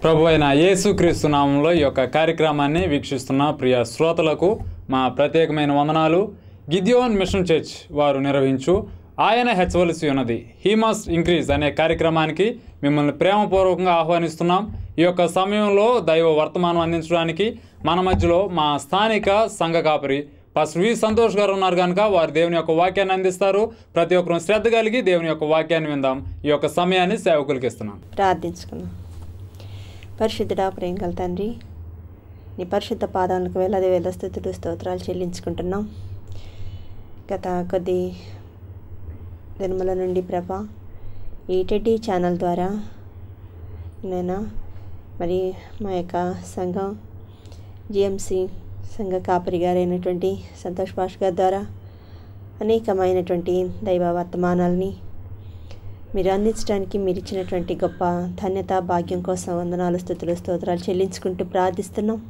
ప్రభు అయిన యేసుక్రీస్తు నామంలో ఈ యొక్క కార్యక్రమాన్ని వీక్షిస్తున్న ప్రియ శ్రోతలకు మా ప్రత్యేకమైన వందనాలు గిద్యోన్ మిషన్ చర్చ్ వారు నిర్వహించు ఆయన హెచ్చవలసి ఉన్నది హీ మస్ట్ ఇంక్రీజ్ అనే కార్యక్రమానికి మిమ్మల్ని ప్రేమపూర్వకంగా ఆహ్వానిస్తున్నాం ఈ యొక్క సమయంలో దైవ వర్తమానం అందించడానికి మన మధ్యలో మా స్థానిక సంఘ కాపరి పాస్టర్ వి సంతోష్ గారు ఉన్నారు కనుక వారు దేవుని యొక్క వాక్యాన్ని అందిస్తారు ప్రతి ఒక్కరూ శ్రద్ధ కలిగి దేవుని యొక్క వాక్యాన్ని విందాం ఈ యొక్క సమయాన్ని సేవకులకి ఇస్తున్నాం ప్రార్థించుకుందాం పరిశుద్ధుడా ప్రేమగల తండ్రి నీ పరిశుద్ధ పాదాలకు వేలాది వేల స్థుతులు స్తోత్రాలు చెల్లించుకుంటున్నాం గత కొద్ది దినముల నుండి ప్రభ ఈ టెడ్డీ ఛానల్ ద్వారా నేను మరి మా యొక్క సంఘం జిఎంసి సంఘ కాపరి గారైనటువంటి సంతోష్ భాష్ గారి ద్వారా అనేకమైనటువంటి దైవ వర్తమానాలని మీరు అందించడానికి మీరు ఇచ్చినటువంటి గొప్ప ధన్యత భాగ్యం కోసం వందనాలు స్థుతులు స్తోత్రాలు చెల్లించుకుంటూ ప్రార్థిస్తున్నాం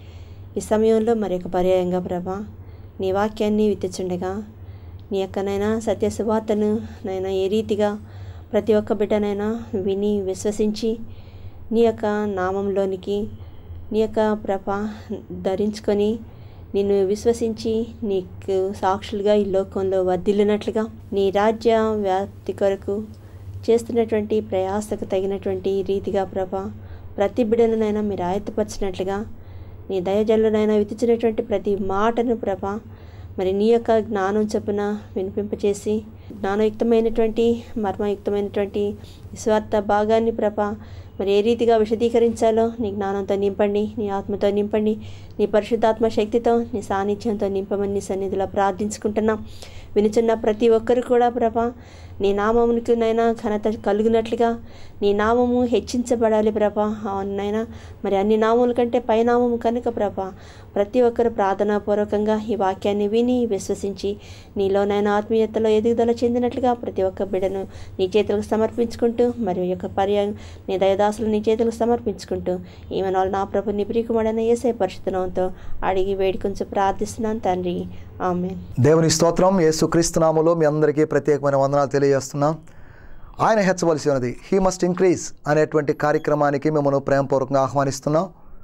ఈ సమయంలో మరి ఒక పర్యాయంగా ప్రభా నీ వాక్యాన్ని విత్తుచుండగా నీ యొక్కనైనా సత్య సువార్తను నైనా ఏ రీతిగా ప్రతి ఒక్క బిడ్డనైనా విని విశ్వసించి నీ యొక్క నామంలోనికి నీ యొక్క ప్రభ ధరించుకొని నిన్ను విశ్వసించి నీకు సాక్షులుగా ఈ లోకంలో వర్ధిల్లినట్లుగా నీ రాజ్య వ్యాప్తి కొరకు చేస్తున్నటువంటి ప్రయాసకు తగినటువంటి రీతిగా ప్రభ ప్రతి బిడ్డలనైనా మీరు ఆయత్తపరిచినట్లుగా నీ దయజల్లునైనా విధించినటువంటి ప్రతి మాటను ప్రభ మరి నీ యొక్క జ్ఞానం చొప్పున వినిపింపచేసి జ్ఞానయుక్తమైనటువంటి మర్మయుక్తమైనటువంటి నిస్వార్థ భాగాన్ని ప్రభ మరి ఏ రీతిగా విశదీకరించాలో నీ జ్ఞానంతో నింపండి నీ ఆత్మతో నింపండి నీ పరిశుద్ధాత్మ శక్తితో నీ సాన్నిధ్యంతో నింపమని నీ సన్నిధిలో ప్రార్థించుకుంటున్నాం వినుచున్న ప్రతి ఒక్కరు కూడా ప్రభ నీ నామమునికి నైనా ఘనత కలుగునట్లుగా నీ నామము హెచ్చించబడాలి ప్రభ అవునైనా మరి అన్ని నామముల కంటే పైనామము కనుక ప్రభ ప్రతి ఒక్కరు ప్రార్థనాపూర్వకంగా ఈ వాక్యాన్ని విని విశ్వసించి నీలోనైనా ఆత్మీయతలో ఎదుగుదల చెందినట్లుగా ప్రతి ఒక్క బిడ్డను నీ చేతులకు సమర్పించుకుంటూ మరి ఈ యొక్క పర్యాయం నీ దయదాసులు నీ చేతులకు సమర్పించుకుంటూ ఈమెనాలు నా ప్రభు నీ ప్రియకుమాడైన ఏసే పరిశుద్ధనంతో అడిగి వేడుకొంచు ప్రార్థిస్తున్నాను తండ్రి ఆమె దేవుని స్తోత్రం యేసుక్రీస్తు నామములో మీ అందరికీ ప్రత్యేకమైన వందనాలు తెలియజేస్తున్నాం ఆయన హెచ్చవలసి ఉన్నది హీ మస్ట్ ఇంక్రీజ్ అనేటువంటి కార్యక్రమానికి మిమ్మల్ని ప్రేమపూర్వకంగా ఆహ్వానిస్తున్నాం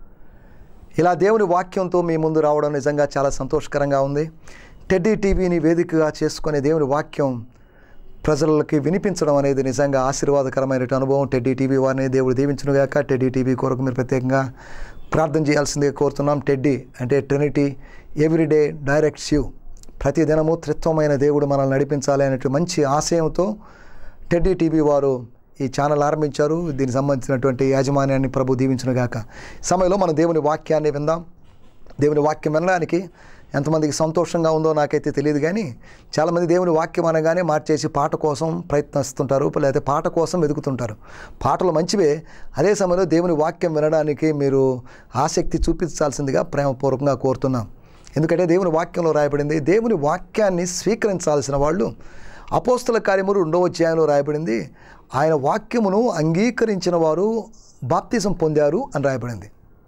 ఇలా దేవుని వాక్యంతో మీ ముందు రావడం నిజంగా చాలా సంతోషకరంగా ఉంది టెడ్డీ టీవీని వేదికగా చేసుకునే దేవుని వాక్యం ప్రజలకి వినిపించడం అనేది నిజంగా ఆశీర్వాదకరమైన అనుభవం టెడ్డీ టీవీ వారిని దేవుడు దీవించునుగాక టెడ్డీ టీవీ కొరకు మీరు ప్రత్యేకంగా ప్రార్థన చేయాల్సిందిగా కోరుతున్నాం టెడ్డీ అంటే ట్రినిటీ ఎవ్రీడే డైరెక్ట్స్ యూ ప్రతిదినము త్రిత్వమైన దేవుడు మనల్ని నడిపించాలి అనేటువంటి మంచి ఆశయంతో టెడ్డీ టీవీ వారు ఈ ఛానల్ ఆరంభించారు దీనికి సంబంధించినటువంటి యాజమాన్యాన్ని ప్రభు దీవించునుగాక సమయంలో మనం దేవుని వాక్యాన్ని విందాం దేవుని వాక్యం వినడానికి ఎంతమందికి సంతోషంగా ఉందో నాకైతే తెలియదు కానీ చాలామంది దేవుని వాక్యం అనగానే మార్చేసి పాట కోసం ప్రయత్నిస్తుంటారు లేకపోతే పాట కోసం వెతుకుతుంటారు పాటలు మంచివే అదే సమయంలో దేవుని వాక్యం వినడానికి మీరు ఆసక్తి చూపించాల్సిందిగా ప్రేమపూర్వకంగా కోరుతున్నాం ఎందుకంటే దేవుని వాక్యంలో రాయబడింది దేవుని వాక్యాన్ని స్వీకరించాల్సిన వాళ్ళు అపోస్తల కార్యములు రెండవ అధ్యాయంలో రాయబడింది ఆయన వాక్యమును అంగీకరించిన వారు బాప్తిజం పొందారు అని రాయబడింది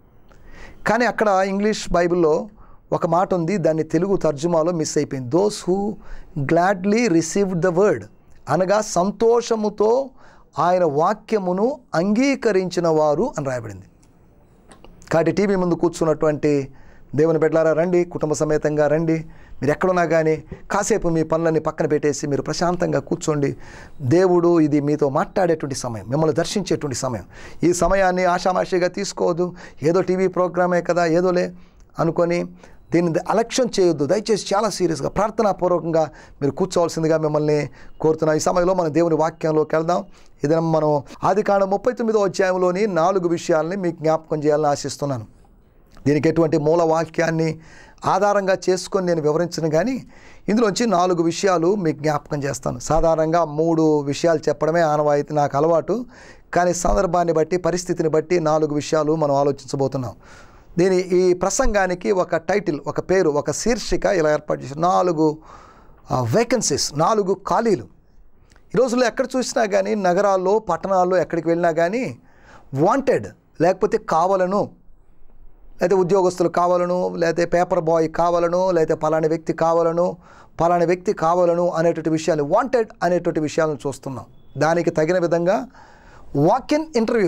కానీ అక్కడ ఇంగ్లీష్ బైబిల్లో ఒక మాట ఉంది దాన్ని తెలుగు తర్జుమాలో మిస్ అయిపోయింది those who gladly received the word అనగా సంతోషముతో ఆయన వాక్యమును అంగీకరించిన వారు అని రాయబడింది కాబట్టి టీవీ ముందు కూర్చున్నటువంటి దేవుని బిడ్డలారా రండి కుటుంబ సమేతంగా రండి మీరు ఎక్కడున్నా కానీ కాసేపు మీ పనులన్నీ పక్కన పెట్టేసి మీరు ప్రశాంతంగా కూర్చోండి దేవుడు ఇది మీతో మాట్లాడేటువంటి సమయం మిమ్మల్ని దర్శించేటువంటి సమయం ఈ సమయాన్ని ఆషామాషిగా తీసుకోవద్దు ఏదో టీవీ ప్రోగ్రామే కదా ఏదోలే అనుకొని దీన్ని అలక్ష్యం చేయొద్దు దయచేసి చాలా సీరియస్గా ప్రార్థనాపూర్వకంగా మీరు కూర్చోవలసిందిగా మిమ్మల్ని కోరుతున్నా ఈ సమయంలో మన దేవుని వాక్యంలోకి వెళ్దాం ఇది మనం ఆది కాండం ముప్పై తొమ్మిదో అధ్యాయంలోని నాలుగు విషయాలని మీకు జ్ఞాపకం చేయాలని ఆశిస్తున్నాను దీనికి ఎటువంటి మూల వాక్యాన్ని ఆధారంగా చేసుకొని నేను వివరించను కానీ ఇందులోంచి నాలుగు విషయాలు మీకు జ్ఞాపకం చేస్తాను సాధారణంగా మూడు విషయాలు చెప్పడమే ఆనవాయితీ నాకు అలవాటు కానీ సందర్భాన్ని బట్టి పరిస్థితిని బట్టి నాలుగు విషయాలు మనం ఆలోచించబోతున్నాం దీని ఈ ప్రసంగానికి ఒక టైటిల్ ఒక పేరు ఒక శీర్షిక ఇలా ఏర్పాటు చేసి నాలుగు వేకెన్సీస్ నాలుగు ఖాళీలు ఈ రోజుల్లో ఎక్కడ చూసినా కానీ నగరాల్లో పట్టణాల్లో ఎక్కడికి వెళ్ళినా కానీ వాంటెడ్ లేకపోతే కావాలను లేకపోతే ఉద్యోగస్తులు కావాలను లేకపోతే పేపర్ బాయ్ కావాలను లేకపోతే పలాని వ్యక్తి కావాలను పలాని వ్యక్తి కావాలను అనేటువంటి విషయాలు వాంటెడ్ అనేటువంటి విషయాలను చూస్తున్నాం దానికి తగిన విధంగా వాక్ ఇన్ ఇంటర్వ్యూ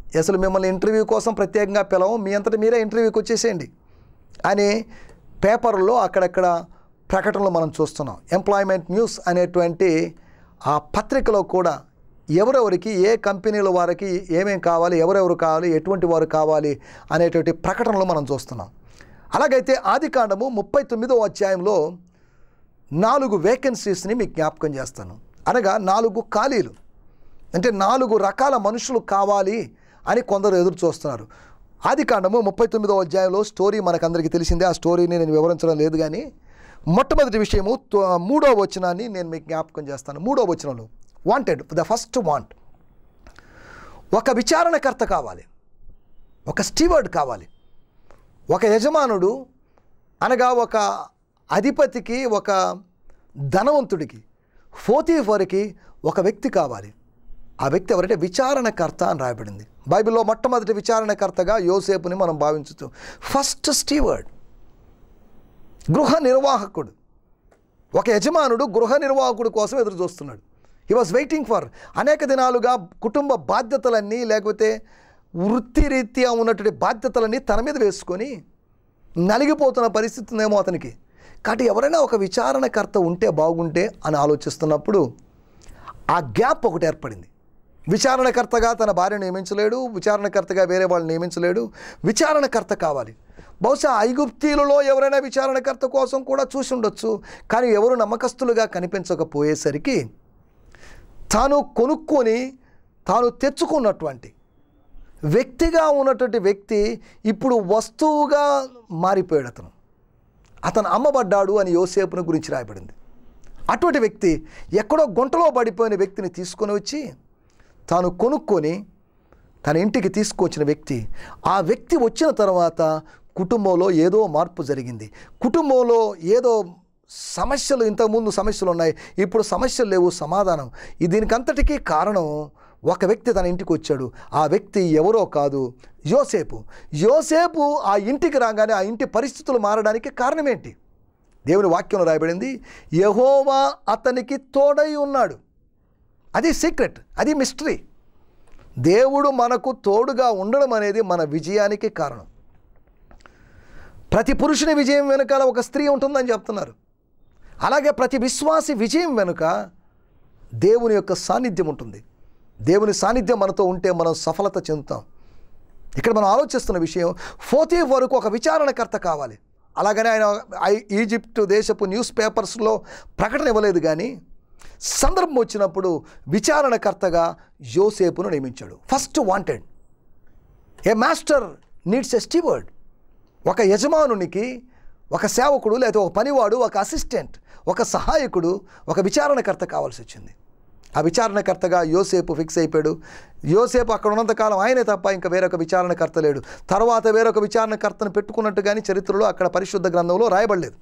అసలు మిమ్మల్ని ఇంటర్వ్యూ కోసం ప్రత్యేకంగా పిలవం మీ అంతటి మీరే ఇంటర్వ్యూకి వచ్చేసేయండి అని పేపర్లో అక్కడక్కడ ప్రకటనలు మనం చూస్తున్నాం ఎంప్లాయ్మెంట్ న్యూస్ అనేటువంటి ఆ పత్రికలో కూడా ఎవరెవరికి ఏ కంపెనీల వారికి ఏమేం కావాలి ఎవరెవరు కావాలి ఎటువంటి వారు కావాలి అనేటువంటి ప్రకటనలు మనం చూస్తున్నాం అలాగైతే ఆది కాండము ముప్పై తొమ్మిదో అధ్యాయంలో నాలుగు వేకెన్సీస్ని మీకు జ్ఞాపకం చేస్తాను అనగా నాలుగు ఖాళీలు అంటే నాలుగు రకాల మనుషులు కావాలి అని కొందరు ఎదురు చూస్తున్నారు ఆది కాండము ముప్పై తొమ్మిదో అధ్యాయంలో స్టోరీ మనకందరికీ తెలిసిందే ఆ స్టోరీని నేను వివరించడం లేదు కానీ మొట్టమొదటి విషయము తో- మూడో వచనాన్ని నేను మీకు జ్ఞాపకం చేస్తాను మూడో వచనంలో వాంటెడ్ ద ఫస్ట్ వాంట్ ఒక విచారణకర్త కావాలి ఒక స్టీవర్డ్ కావాలి ఒక యజమానుడు అనగా ఒక అధిపతికి ఒక ధనవంతుడికి ఫోతీఫర్కి ఒక వ్యక్తి కావాలి ఆ వ్యక్తి ఎవరంటే విచారణకర్త అని రాయబడింది బైబిల్లో మొట్టమొదటి విచారణకర్తగా యోసేపుని మనం భావించుతూ ఫస్ట్ స్టీవర్డ్ గృహ నిర్వాహకుడు ఒక యజమానుడు గృహ నిర్వాహకుడు కోసం ఎదురు చూస్తున్నాడు హీ వాజ్ వెయిటింగ్ ఫర్ అనేక దినాలుగా కుటుంబ బాధ్యతలన్నీ లేకపోతే వృత్తిరీత్యా ఉన్నటువంటి బాధ్యతలన్నీ తన మీద వేసుకొని నలిగిపోతున్న పరిస్థితి ఉందేమో అతనికి కాబట్టి ఎవరైనా ఒక విచారణకర్త ఉంటే బాగుంటే అని ఆలోచిస్తున్నప్పుడు ఆ గ్యాప్ ఒకటి ఏర్పడింది విచారణకర్తగా తన భార్య నియమించలేడు విచారణకర్తగా వేరే వాళ్ళు నియమించలేడు విచారణకర్త కావాలి బహుశా ఐగుప్తీలలో ఎవరైనా విచారణకర్త కోసం కూడా చూసి ఉండొచ్చు కానీ ఎవరు నమ్మకస్తులుగా కనిపించకపోయేసరికి తాను కొనుక్కొని తాను తెచ్చుకున్నటువంటి వ్యక్తిగా ఉన్నటువంటి వ్యక్తి ఇప్పుడు వస్తువుగా మారిపోయాడు అతను అతను అమ్మబడ్డాడు అని యోసేపుని గురించి రాయబడింది అటువంటి వ్యక్తి ఎక్కడో గుంటలో పడిపోయిన వ్యక్తిని తీసుకొని వచ్చి తాను కొనుక్కొని తన ఇంటికి తీసుకొచ్చిన వ్యక్తి ఆ వ్యక్తి వచ్చిన తర్వాత కుటుంబంలో ఏదో మార్పు జరిగింది కుటుంబంలో ఏదో సమస్యలు ఇంతకుముందు సమస్యలు ఉన్నాయి ఇప్పుడు సమస్యలు లేవు సమాధానం ఈ దీనికంతటికీ కారణం ఒక వ్యక్తి తన ఇంటికి వచ్చాడు ఆ వ్యక్తి ఎవరో కాదు యోసేపు యోసేపు ఆ ఇంటికి రాగానే ఆ ఇంటి పరిస్థితులు మారడానికి కారణం ఏంటి దేవుని వాక్యంలో రాయబడింది యహోవా అతనికి తోడై ఉన్నాడు అది సీక్రెట్ అది మిస్టరీ దేవుడు మనకు తోడుగా ఉండడం అనేది మన విజయానికి కారణం ప్రతి పురుషుని విజయం వెనుకాల ఒక స్త్రీ ఉంటుందని చెప్తున్నారు అలాగే ప్రతి విశ్వాసి విజయం వెనుక దేవుని యొక్క సాన్నిధ్యం ఉంటుంది దేవుని సాన్నిధ్యం మనతో ఉంటే మనం సఫలత చెందుతాం ఇక్కడ మనం ఆలోచిస్తున్న విషయం ఫోతే వరకు ఒక విచారణకర్త కావాలి అలాగనే ఆయన ఐ- ఈజిప్ట్ దేశపు న్యూస్ పేపర్స్లో ప్రకటన ఇవ్వలేదు కానీ సందర్భం వచ్చినప్పుడు విచారణకర్తగా యోసేపును నియమించాడు first wanted a master needs a steward ఒక యజమానునికి ఒక సేవకుడు లేదా ఒక పనివాడు ఒక అసిస్టెంట్ ఒక సహాయకుడు ఒక విచారణకర్త కావాల్సి వచ్చింది ఆ విచారణకర్తగా యోసేపు ఫిక్స్ అయిపోయాడు యోసేపు అక్కడ ఉన్నంతకాలం ఆయనే తప్ప ఇంకా వేరొక విచారణకర్త లేడు తర్వాత వేరొక విచారణకర్తను పెట్టుకున్నట్టు కానీ చరిత్రలో అక్కడ పరిశుద్ధ గ్రంథంలో రాయబడలేదు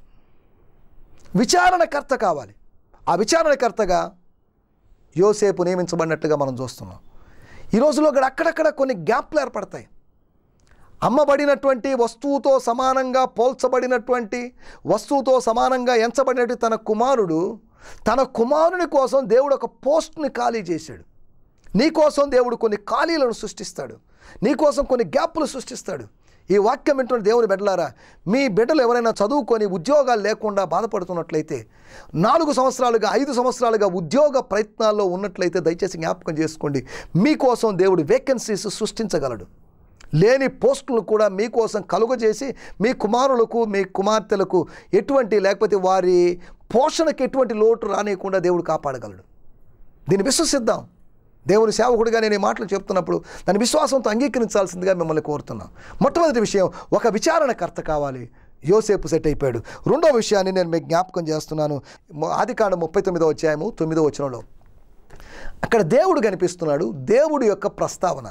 విచారణకర్త కావాలి ఆ విచారణకర్తగా యోసేపు నియమించబడినట్టుగా మనం చూస్తున్నాం ఈ రోజులో కూడా అక్కడక్కడ కొన్ని గ్యాప్లు ఏర్పడతాయి అమ్మబడినటువంటి వస్తువుతో సమానంగా పోల్చబడినటువంటి వస్తువుతో సమానంగా ఎంచబడినటువంటి తన కుమారుడు తన కుమారుని కోసం దేవుడు ఒక పోస్ట్ని ఖాళీ చేశాడు నీ కోసం దేవుడు కొన్ని ఖాళీలను సృష్టిస్తాడు నీ కోసం కొన్ని గ్యాప్లు సృష్టిస్తాడు ఈ వాక్యం వింటున్న దేవుని బిడ్డలారా మీ బిడ్డలు ఎవరైనా చదువుకొని ఉద్యోగాలు లేకుండా బాధపడుతున్నట్లయితే నాలుగు సంవత్సరాలుగా ఐదు సంవత్సరాలుగా ఉద్యోగ ప్రయత్నాల్లో ఉన్నట్లయితే దయచేసి జ్ఞాపకం చేసుకోండి మీకోసం దేవుడు వేకెన్సీస్ సృష్టించగలడు లేని పోస్టులను కూడా మీకోసం కలుగజేసి మీ కుమారులకు మీ కుమార్తెలకు ఎటువంటి లేకపోతే వారి పోషణకు ఎటువంటి లోటు రానియకుండా దేవుడు కాపాడగలడు దీన్ని విశ్వసిద్దాం దేవుని సేవకుడిగా నేను ఈ మాటలు చెప్తున్నప్పుడు దాని విశ్వాసంతో అంగీకరించాల్సిందిగా మిమ్మల్ని కోరుతున్నాను మొట్టమొదటి విషయం ఒక విచారణకర్త కావాలి యోసేపు సెట్ అయిపోయాడు రెండో విషయాన్ని నేను మీకు జ్ఞాపకం చేస్తున్నాను ఆదికాండ ముప్పై తొమ్మిదో అధ్యాయము తొమ్మిదో వచనంలో అక్కడ దేవుడు కనిపిస్తున్నాడు దేవుడి యొక్క ప్రస్తావన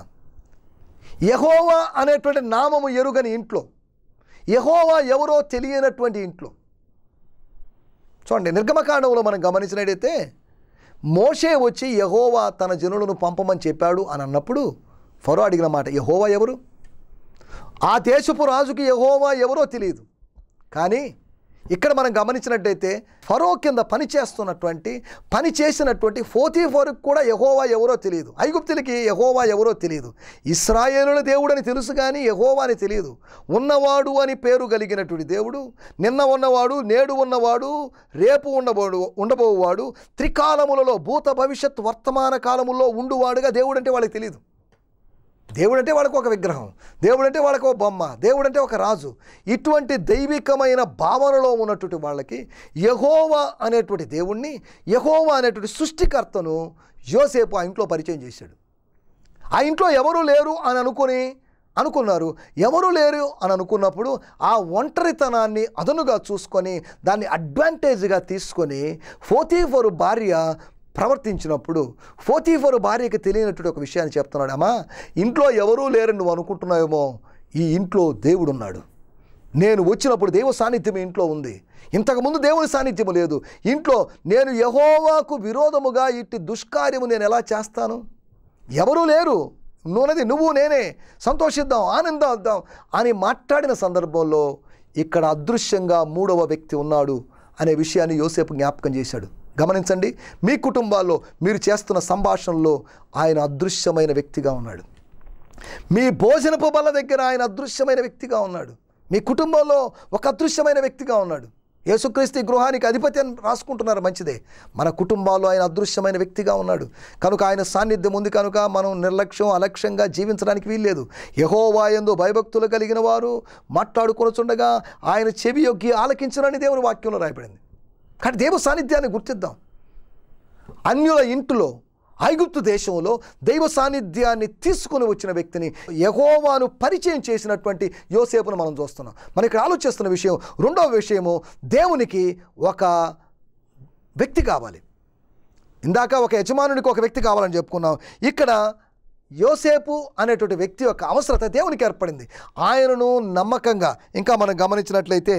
యహోవా అనేటువంటి నామము ఎరుగని ఇంట్లో యహోవా ఎవరో తెలియనటువంటి ఇంట్లో చూడండి నిర్గమకాండంలో మనం గమనించినట్టయితే మోషే వచ్చి యహోవా తన జనులను పంపమని చెప్పాడు అని అన్నప్పుడు ఫరో అడిగిన మాట యహోవా ఎవరు ఆ దేశపు రాజుకి యహోవా ఎవరో తెలియదు కానీ ఇక్కడ మనం గమనించినట్టయితే ఫరో కింద పని చేస్తున్నటువంటి పని చేసినటువంటి ఫోతీఫోరుకు కూడా యహోవా ఎవరో తెలియదు ఐగుప్తులకి యహోవా ఎవరో తెలియదు ఇస్రాయేలుల దేవుడని తెలుసు కానీ యహోవా అని తెలియదు ఉన్నవాడు అని పేరు కలిగినటువంటి దేవుడు నిన్న ఉన్నవాడు నేడు ఉన్నవాడు రేపు ఉండబోడు ఉండబోవాడు త్రికాలములలో భూత భవిష్యత్ వర్తమాన కాలములో ఉండువాడుగా దేవుడు అంటే వాళ్ళకి తెలియదు దేవుడంటే వాళ్ళకు ఒక విగ్రహం దేవుడంటే వాళ్ళకు ఒక బొమ్మ దేవుడంటే ఒక రాజు ఇటువంటి దైవికమైన భావనలో ఉన్నటువంటి వాళ్ళకి యహోవా అనేటువంటి దేవుణ్ణి యహోవా అనేటువంటి సృష్టికర్తను యోసేపు ఆ ఇంట్లో పరిచయం చేశాడు ఆ ఇంట్లో ఎవరు లేరు అని అనుకొని అనుకున్నారు ఎవరు లేరు అని అనుకున్నప్పుడు ఆ ఒంటరితనాన్ని అదనుగా చూసుకొని దాన్ని అడ్వాంటేజ్గా తీసుకొని ఫోతీఫరు భార్య ప్రవర్తించినప్పుడు ఫోతీఫరు భార్యకి తెలియనటువంటి ఒక విషయాన్ని చెప్తున్నాడు అమ్మా ఇంట్లో ఎవరూ లేరని నువ్వు అనుకుంటున్నావేమో ఈ ఇంట్లో దేవుడు ఉన్నాడు నేను వచ్చినప్పుడు దేవ సాన్నిధ్యం ఈ ఇంట్లో ఉంది ఇంతకుముందు దేవుని సాన్నిధ్యం లేదు ఇంట్లో నేను యహోవాకు విరోధముగా ఇట్టి దుష్కార్యము నేను ఎలా చేస్తాను ఎవరూ లేరు నువ్వునది నువ్వు నేనే సంతోషిద్దాం ఆనందిద్దాం అని మాట్లాడిన సందర్భంలో ఇక్కడ అదృశ్యంగా మూడవ వ్యక్తి ఉన్నాడు అనే విషయాన్ని యోసేపు జ్ఞాపకం చేశాడు గమనించండి మీ కుటుంబాల్లో మీరు చేస్తున్న సంభాషణలో ఆయన అదృశ్యమైన వ్యక్తిగా ఉన్నాడు మీ భోజనపు బల్ల దగ్గర ఆయన అదృశ్యమైన వ్యక్తిగా ఉన్నాడు మీ కుటుంబంలో ఒక అదృశ్యమైన వ్యక్తిగా ఉన్నాడు యేసుక్రీస్తు ఈ గృహానికి అధిపతి అని రాసుకుంటున్నారు మంచిదే మన కుటుంబాల్లో ఆయన అదృశ్యమైన వ్యక్తిగా ఉన్నాడు కనుక ఆయన సాన్నిధ్యం ఉంది కనుక మనం నిర్లక్ష్యం అలక్ష్యంగా జీవించడానికి వీల్లేదు యహోవాయందు భయభక్తులు కలిగిన వారు మాట్లాడుకొనుచుండగా ఆయన చెవి యొగ్గి ఆలకించనని దేవుని వాక్యంలో రాయబడింది కానీ దేవ సాన్నిధ్యాన్ని గుర్తిద్దాం అన్యుల ఇంటిలో ఐగుప్తు దేశంలో దైవ సాన్నిధ్యాన్ని తీసుకుని వచ్చిన వ్యక్తిని యహోవాను పరిచయం చేసినటువంటి యోసేపును మనం చూస్తున్నాం మనం ఇక్కడ ఆలోచిస్తున్న విషయం రెండవ విషయము దేవునికి ఒక వ్యక్తి కావాలి ఇందాక ఒక యజమానునికి ఒక వ్యక్తి కావాలని చెప్పుకున్నాం ఇక్కడ యోసేపు అనేటువంటి వ్యక్తి యొక్క అవసరత దేవునికి ఏర్పడింది ఆయనను నమ్మకంగా ఇంకా మనం గమనించినట్లయితే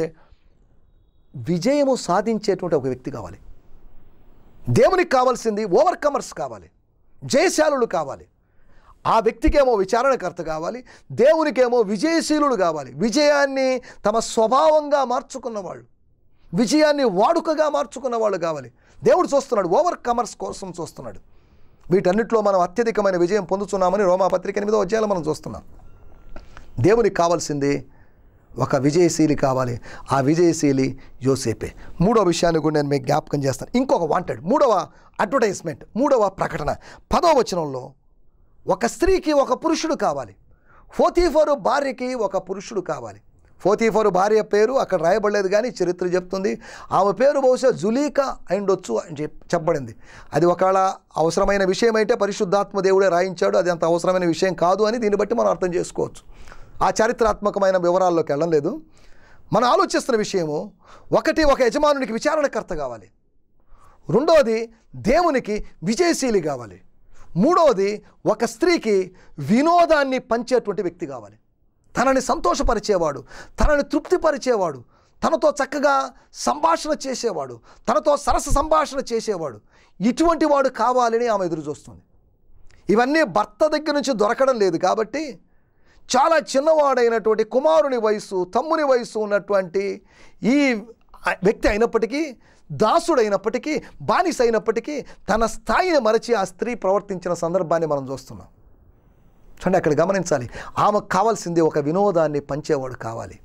విజయము సాధించేటువంటి ఒక వ్యక్తి కావాలి దేవునికి కావాల్సింది ఓవర్కమర్స్ కావాలి జయశాలులు కావాలి ఆ వ్యక్తికేమో విచారణకర్త కావాలి దేవునికేమో విజయశీలుడు కావాలి విజయాన్ని తమ స్వభావంగా మార్చుకున్నవాళ్ళు విజయాన్ని వాడుకగా మార్చుకున్న వాళ్ళు కావాలి దేవుడు చూస్తున్నాడు ఓవర్ కమర్స్ కోసం చూస్తున్నాడు వీటన్నిటిలో మనం అత్యధికమైన విజయం పొందుతున్నామని రోమాపత్రిక ఎనిమిదో అధ్యాయంలో మనం చూస్తున్నాం దేవునికి కావాల్సింది ఒక విజయశీలి కావాలి ఆ విజయశీలి యోసేపే మూడో విషయాన్ని కూడా నేను మీకు జ్ఞాపకం చేస్తాను ఇంకొక వాంటెడ్ మూడవ అడ్వర్టైజ్మెంట్ మూడవ ప్రకటన పదో వచనంలో ఒక స్త్రీకి ఒక పురుషుడు కావాలి ఫోతీఫరు భార్యకి ఒక పురుషుడు కావాలి ఫోతీఫరు భార్య పేరు అక్కడ రాయబడలేదు కానీ చరిత్ర చెప్తుంది ఆమె పేరు బహుశా జులీకా అయిండొచ్చు అని చెప్ చెప్పబడింది అది ఒకవేళ అవసరమైన విషయం అయితే పరిశుద్ధాత్మ దేవుడే రాయించాడు అది అంత అవసరమైన విషయం కాదు అని దీన్ని బట్టి మనం అర్థం చేసుకోవచ్చు ఆ చారిత్రాత్మకమైన వివరాల్లోకి వెళ్ళడం లేదు మనం ఆలోచిస్తున్న విషయము ఒకటి ఒక యజమానునికి విచారణకర్త కావాలి రెండవది దేవునికి విజయశీలి కావాలి మూడవది ఒక స్త్రీకి వినోదాన్ని పంచేటువంటి వ్యక్తి కావాలి తనని సంతోషపరిచేవాడు తనని తృప్తిపరిచేవాడు తనతో చక్కగా సంభాషణ చేసేవాడు తనతో సరస సంభాషణ చేసేవాడు ఇటువంటి వాడు కావాలని ఆమె ఎదురు చూస్తుంది ఇవన్నీ భర్త దగ్గర నుంచి దొరకడం లేదు కాబట్టి చాలా చిన్నవాడైనటువంటి కుమారుని వయసు తమ్ముని వయసు ఉన్నటువంటి ఈ వ్యక్తి అయినప్పటికీ దాసుడైనప్పటికీ బానిస అయినప్పటికీ తన స్థాయిని మరచి ఆ స్త్రీ ప్రవర్తించిన సందర్భాన్ని మనం చూస్తున్నాం చూడండి అక్కడ గమనించాలి ఆమెకు కావాల్సింది ఒక వినోదాన్ని పంచేవాడు కావాలి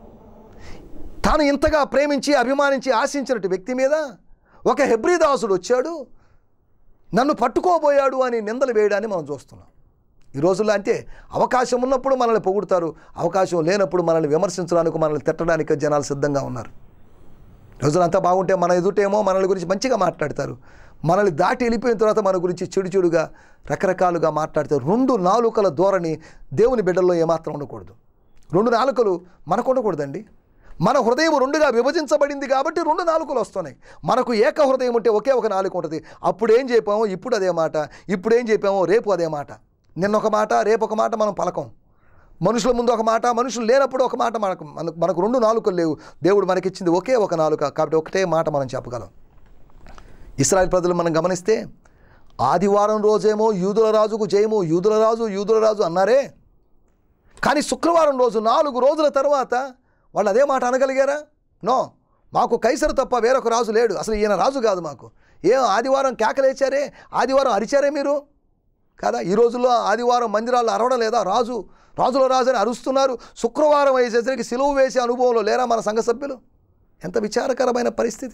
తాను ఇంతగా ప్రేమించి అభిమానించి ఆశించినట్టు వ్యక్తి మీద ఒక హెబ్రిదాసుడు వచ్చాడు నన్ను పట్టుకోబోయాడు అని నిందలు వేయడాన్ని మనం చూస్తున్నాం ఈ రోజుల్లో అంటే అవకాశం ఉన్నప్పుడు మనల్ని పొగుడుతారు అవకాశం లేనప్పుడు మనల్ని విమర్శించడానికి మనల్ని తిట్టడానికి జనాలు సిద్ధంగా ఉన్నారు రోజులంతా బాగుంటే మన ఎదుటేమో మనల్ని గురించి మంచిగా మాట్లాడతారు మనల్ని దాటి వెళ్ళిపోయిన తర్వాత మన గురించి చెడు చెడుగా రకరకాలుగా మాట్లాడతారు రెండు నాలుకల ధోరణి దేవుని బిడ్డల్లో ఏమాత్రం ఉండకూడదు రెండు నాలుకలు మనకు ఉండకూడదండి మన హృదయం రెండుగా విభజించబడింది కాబట్టి రెండు నాలుకలు వస్తున్నాయి మనకు ఏక హృదయం ఉంటే ఒకే ఒక నాలుక ఉంటుంది అప్పుడు ఏం చెప్పామో ఇప్పుడు అదే మాట ఇప్పుడు ఏం చెప్పామో రేపు అదే మాట నిన్న ఒక మాట రేపు ఒక మాట మనం పలకం మనుషుల ముందు ఒక మాట మనుషులు లేనప్పుడు ఒక మాట మనకు మనకు మనకు రెండు నాలుకలు లేవు దేవుడు మనకిచ్చింది ఒకే ఒక నాలుక కాబట్టి ఒకటే మాట మనం చెప్పగలం ఇస్రాయల్ ప్రజలు మనం గమనిస్తే ఆదివారం రోజేమో యూదుల రాజుకు జయము యూదుల రాజు యూదుల రాజు అన్నారే కానీ శుక్రవారం రోజు నాలుగు రోజుల తర్వాత వాళ్ళు అదే మాట అనగలిగారా నో మాకు కైసరు తప్ప వేరొక రాజు లేడు అసలు ఈయన రాజు కాదు మాకు ఏం ఆదివారం కేకలేచారే ఆదివారం అరిచారే మీరు కదా ఈ రోజుల్లో ఆదివారం మందిరాల్లో అరవడం లేదా రాజు రాజుల రాజు అని అరుస్తున్నారు శుక్రవారం అయ్యేసరికి సిలువు వేసే అనుభవంలో లేరా మన సంఘ సభ్యులు ఎంత విచారకరమైన పరిస్థితి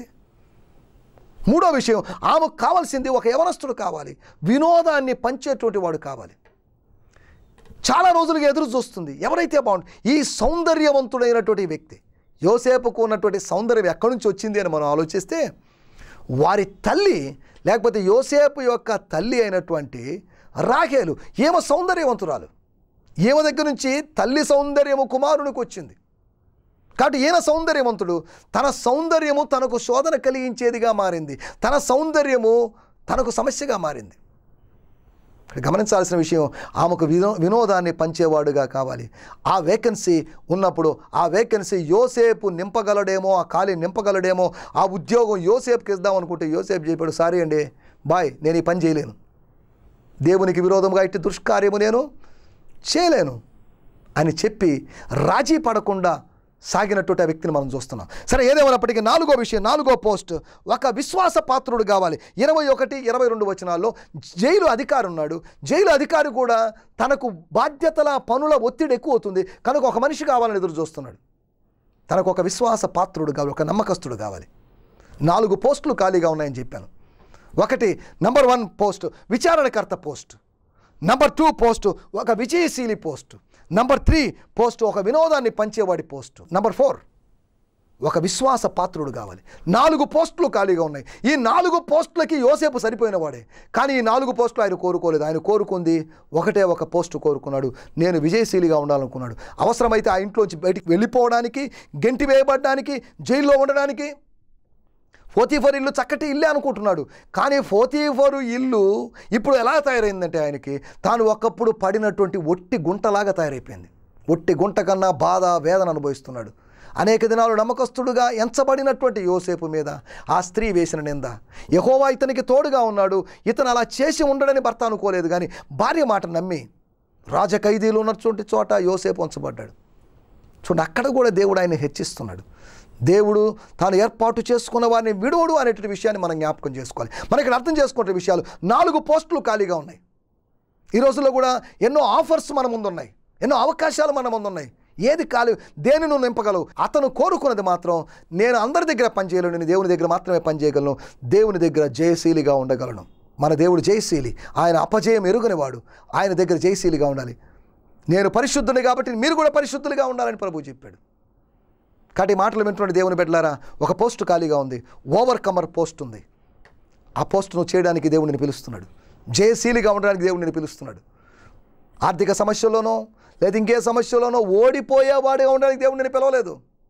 మూడో విషయం ఆమెకు కావాల్సింది ఒక యవనస్తుడు కావాలి వినోదాన్ని పంచేటువంటి వాడు కావాలి చాలా రోజులుగా ఎదురు చూస్తుంది ఎవరైతే బాగుంటుంది ఈ సౌందర్యవంతుడైనటువంటి వ్యక్తి యోసేపుకు ఉన్నటువంటి సౌందర్యం ఎక్కడి నుంచి వచ్చింది అని మనం ఆలోచిస్తే వారి తల్లి లేకపోతే యోసేపు యొక్క తల్లి అయినటువంటి రాహేలు ఏమో సౌందర్యవంతురాలు ఈమె దగ్గర నుంచి తల్లి సౌందర్యము కుమారునికి వచ్చింది కాబట్టి ఈయన సౌందర్యవంతుడు తన సౌందర్యము తనకు శోధన కలిగించేదిగా మారింది తన సౌందర్యము తనకు సమస్యగా మారింది ఇక్కడ గమనించాల్సిన విషయం ఆమెకు వినో వినోదాన్ని పంచేవాడుగా కావాలి ఆ వేకెన్సీ ఉన్నప్పుడు ఆ వేకెన్సీ యోసేపు నింపగలడేమో ఆ ఖాళీ నింపగలడేమో ఆ ఉద్యోగం యోసేపుకి ఇద్దాం అనుకుంటే యోసేపు చెప్పాడు సారీ అండి బాయ్ నేను ఈ పని చేయలేను దేవునికి విరోధంగా ఇట్టి దుష్కార్యము నేను చేయలేను అని చెప్పి రాజీ పడకుండా సాగినటువంటి ఆ వ్యక్తిని మనం చూస్తున్నాం సరే ఏదేమైనప్పటికీ నాలుగో విషయం నాలుగో పోస్ట్ ఒక విశ్వాస పాత్రుడు కావాలి ఇరవై ఒకటి ఇరవై రెండు వచనాల్లో జైలు అధికారి ఉన్నాడు జైలు అధికారి కూడా తనకు బాధ్యతల పనుల ఒత్తిడి ఎక్కువ అవుతుంది కనుక ఒక మనిషి కావాలని ఎదురు చూస్తున్నాడు తనకు ఒక విశ్వాస పాత్రుడు కావాలి ఒక నమ్మకస్తుడు కావాలి నాలుగు పోస్టులు ఖాళీగా ఉన్నాయని చెప్పాను ఒకటి నంబర్ వన్ పోస్ట్ విచారణకర్త పోస్ట్ నంబర్ టూ పోస్టు ఒక విజయశీలి పోస్టు నంబర్ త్రీ పోస్టు ఒక వినోదాన్ని పంచేవాడి పోస్టు నంబర్ ఫోర్ ఒక విశ్వాస పాత్రుడు కావాలి నాలుగు పోస్టులు ఖాళీగా ఉన్నాయి ఈ నాలుగు పోస్టులకి యోసేపు సరిపోయిన వాడే కానీ ఈ నాలుగు పోస్టులు ఆయన కోరుకోలేదు ఆయన కోరుకుంది ఒకటే ఒక పోస్టు కోరుకున్నాడు నేను విజయశీలిగా ఉండాలనుకున్నాడు అవసరమైతే ఆ ఇంట్లోంచి బయటికి వెళ్ళిపోవడానికి గెంటి వేయబడడానికి జైల్లో ఉండడానికి ఫోతీఫర్ ఇల్లు చక్కటి ఇల్లే అనుకుంటున్నాడు కానీ ఫోతీఫరు ఇల్లు ఇప్పుడు ఎలా తయారైందంటే ఆయనకి తాను ఒకప్పుడు పడినటువంటి ఒట్టి గుంటలాగా తయారైపోయింది ఒట్టి గుంట కన్నా బాధ వేదన అనుభవిస్తున్నాడు అనేక దినాలు నమ్మకస్తుడుగా ఎంచబడినటువంటి యోసేపు మీద ఆ స్త్రీ వేసిన నింద యహోవా ఇతనికి తోడుగా ఉన్నాడు ఇతను అలా చేసి ఉండడని భర్త అనుకోలేదు కానీ భార్య మాట నమ్మి రాజ ఖైదీలు ఉన్నటువంటి చోట యోసేపు ఉంచబడ్డాడు చూడండి అక్కడ కూడా దేవుడు ఆయన హెచ్చిస్తున్నాడు దేవుడు తాను ఏర్పాటు చేసుకున్న వారిని విడవడు అనేటువంటి విషయాన్ని మనం జ్ఞాపకం చేసుకోవాలి మనం ఇక్కడ అర్థం చేసుకునే విషయాలు నాలుగు పోస్టులు ఖాళీగా ఉన్నాయి ఈ రోజుల్లో కూడా ఎన్నో ఆఫర్స్ మన ముందు ఉన్నాయి ఎన్నో అవకాశాలు మన ముందు ఉన్నాయి ఏది ఖాళీ దేని నువ్వు నింపగలవు అతను కోరుకున్నది మాత్రం నేను అందరి దగ్గర పనిచేయలేను నేను దేవుని దగ్గర మాత్రమే పనిచేయగలను దేవుని దగ్గర జయశీలిగా ఉండగలను మన దేవుడు జయశీలి ఆయన అపజయం ఎరుగనివాడు ఆయన దగ్గర జయశీలిగా ఉండాలి నేను పరిశుద్ధుని కాబట్టి మీరు కూడా పరిశుద్ధులుగా ఉండాలని ప్రభు చెప్పాడు కాబట్టి ఈ మాటలు వింటున్న దేవుని బిడ్డలారా ఒక పోస్ట్ ఖాళీగా ఉంది ఓవర్ కమర్ పోస్ట్ ఉంది ఆ పోస్ట్ నువ్వు చేయడానికి దేవుడిని పిలుస్తున్నాడు జయశీలిగా ఉండడానికి దేవుడిని పిలుస్తున్నాడు ఆర్థిక సమస్యల్లోనో లేదా ఇంకే సమస్యలోనో ఓడిపోయేవాడిగా ఉండడానికి దేవుడిని పిలవలేదు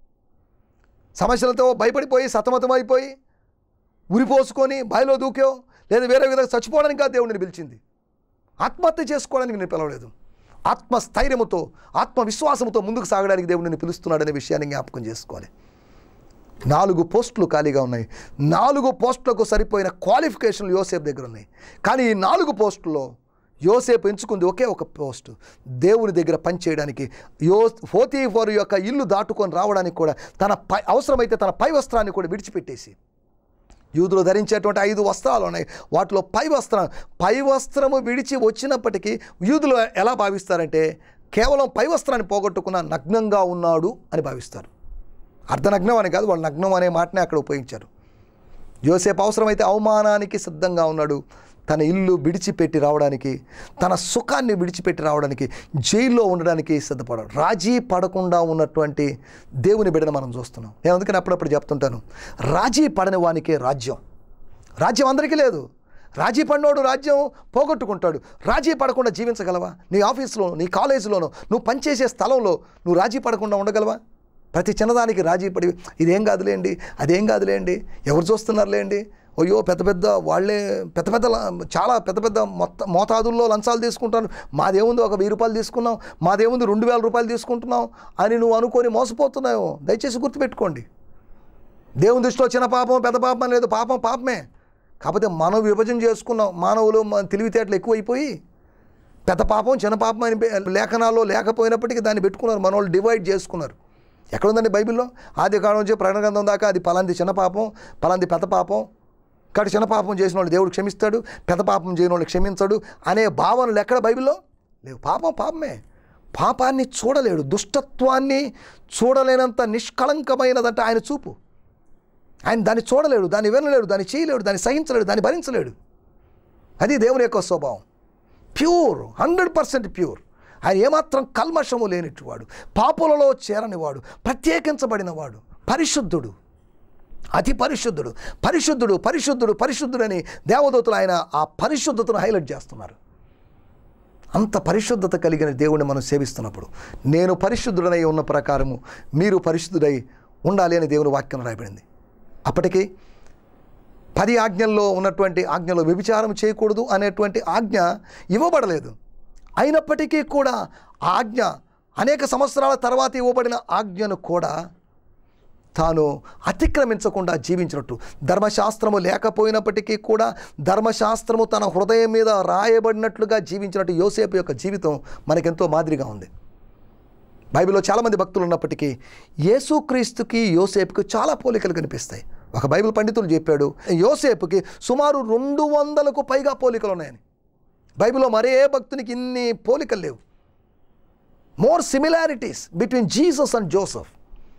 సమస్యలతో భయపడిపోయి సతమతమైపోయి ఉరిపోసుకొని బావిలో దూకావు లేదా వేరే విధంగా చచ్చిపోవడానికి కాదు దేవుడిని పిలిచింది ఆత్మహత్య చేసుకోవడానికి నేను పిలవలేదు ఆత్మస్థైర్యముతో ఆత్మవిశ్వాసముతో ముందుకు సాగడానికి దేవుడు నిన్ను పిలుస్తున్నాడనే విషయాన్ని జ్ఞాపకం చేసుకోవాలి నాలుగు పోస్టులు ఖాళీగా ఉన్నాయి నాలుగు పోస్టులకు సరిపోయిన క్వాలిఫికేషన్లు యోసేపు దగ్గర ఉన్నాయి కానీ ఈ నాలుగు పోస్టుల్లో యోసేపు ఎంచుకుంది ఒకే ఒక పోస్టు దేవుని దగ్గర పనిచేయడానికి యో ఫోతీఫోరు యొక్క ఇల్లు దాటుకొని రావడానికి కూడా తన పై అవసరమైతే తన పై వస్త్రాన్ని కూడా విడిచిపెట్టేసి యూదులు ధరించేటువంటి ఐదు వస్త్రాలు ఉన్నాయి వాటిలో పై వస్త్రం పై వస్త్రము విడిచి వచ్చినప్పటికీ యూదులు ఎలా భావిస్తారంటే కేవలం పై వస్త్రాన్ని పోగొట్టుకున్న నగ్నంగా ఉన్నాడు అని భావిస్తారు అర్ధనగ్నం అని కాదు వాళ్ళు నగ్నం అనే మాటనే అక్కడ ఉపయోగించారు యోసేపు అవసరమైతే అవమానానికి సిద్ధంగా ఉన్నాడు తన ఇల్లు విడిచిపెట్టి రావడానికి తన సుఖాన్ని విడిచిపెట్టి రావడానికి జైల్లో ఉండడానికి సిద్ధపడాడు రాజీ పడకుండా ఉన్నటువంటి దేవుని బిడ్డను మనం చూస్తున్నాం నేను అందుకని అప్పుడప్పుడు చెప్తుంటాను రాజీ పడని వానికే రాజ్యం రాజ్యం అందరికీ లేదు రాజీ పడినోడు రాజ్యం పోగొట్టుకుంటాడు రాజీ పడకుండా జీవించగలవా నీ ఆఫీస్లో నీ కాలేజీలోనో నువ్వు పనిచేసే స్థలంలో నువ్వు రాజీ పడకుండా ఉండగలవా ప్రతి చిన్నదానికి రాజీ పడి ఇదేం కాదులేండి అదేం కాదులేండి ఎవరు చూస్తున్నారులేండి అయ్యో పెద్ద పెద్ద వాళ్ళే పెద్ద పెద్ద ల- చాలా పెద్ద పెద్ద మొత్త మోతాదుల్లో లంచాలు తీసుకుంటాను మాదేముంది ఒక వెయ్యి రూపాయలు తీసుకున్నాం మాదేముంది రెండు వేల రూపాయలు తీసుకుంటున్నాం అని నువ్వు అనుకొని మోసపోతున్నావు దయచేసి గుర్తుపెట్టుకోండి దేవుని దృష్టిలో చిన్న పాపం పెద్ద పాపం అని లేదు పాపం పాపమే కాకపోతే మనం విభజన చేసుకున్నాం మానవులు మన తెలివితేటలు ఎక్కువైపోయి పెద్ద పాపం చిన్న పాపం అని పే- లేఖనాల్లో లేకపోయినప్పటికీ దాన్ని పెట్టుకున్నారు మన వాళ్ళు డివైడ్ చేసుకున్నారు ఎక్కడుందండి బైబిల్లో ఆది కాలం నుంచి ప్రకటన గ్రంథం దాకా అది పలాంది చిన్న పాపం పలాంది పెద్ద పాపం కాబట్టి చిన్న పాపం చేసిన వాళ్ళు దేవుడు క్షమిస్తాడు పెద్ద పాపం చేయని వాళ్ళు క్షమించడు అనే భావనలు ఎక్కడ బైబిల్లో లేవు పాపం పాపమే పాపాన్ని చూడలేడు దుష్టత్వాన్ని చూడలేనంత నిష్కళంకమైనదంటే ఆయన చూపు ఆయన దాన్ని చూడలేడు దాన్ని వినలేడు దాన్ని చేయలేడు దాన్ని సహించలేడు దాన్ని భరించలేడు అది దేవుని యొక్క స్వభావం ప్యూర్ హండ్రెడ్ పర్సెంట్ ప్యూర్ ఆయన ఏమాత్రం కల్మషము లేనిటివాడు పాపులలో చేరనివాడు ప్రత్యేకించబడినవాడు పరిశుద్ధుడు అతి పరిశుద్ధుడు పరిశుద్ధుడు పరిశుద్ధుడు పరిశుద్ధుడని దేవదూతలు ఆయన ఆ పరిశుద్ధతను హైలైట్ చేస్తున్నారు అంత పరిశుద్ధత కలిగిన దేవుడిని మనం సేవిస్తున్నప్పుడు నేను పరిశుద్ధుడనై ఉన్న ప్రకారము మీరు పరిశుద్ధుడై ఉండాలి అని దేవుని వాక్యం రాయబడింది అప్పటికి పది ఆజ్ఞల్లో ఉన్నటువంటి ఆజ్ఞలో వ్యభిచారం చేయకూడదు అనేటువంటి ఆజ్ఞ ఇవ్వబడలేదు అయినప్పటికీ కూడా ఆ ఆజ్ఞ అనేక సంవత్సరాల తర్వాత ఇవ్వబడిన ఆజ్ఞను కూడా తాను అతిక్రమించకుండా జీవించినట్టు ధర్మశాస్త్రము లేకపోయినప్పటికీ కూడా ధర్మశాస్త్రము తన హృదయం మీద రాయబడినట్లుగా జీవించినట్టు యోసేపు యొక్క జీవితం మనకెంతో మాదిరిగా ఉంది బైబిల్లో చాలామంది భక్తులు ఉన్నప్పటికీ యేసుక్రీస్తుకి యోసేపుకి చాలా పోలికలు కనిపిస్తాయి ఒక బైబిల్ పండితులు చెప్పాడు యోసేపుకి సుమారు రెండు వందలకు పైగా పోలికలు ఉన్నాయని బైబిల్లో మరే భక్తునికి ఇన్ని పోలికలు లేవు more similarities between Jesus and Joseph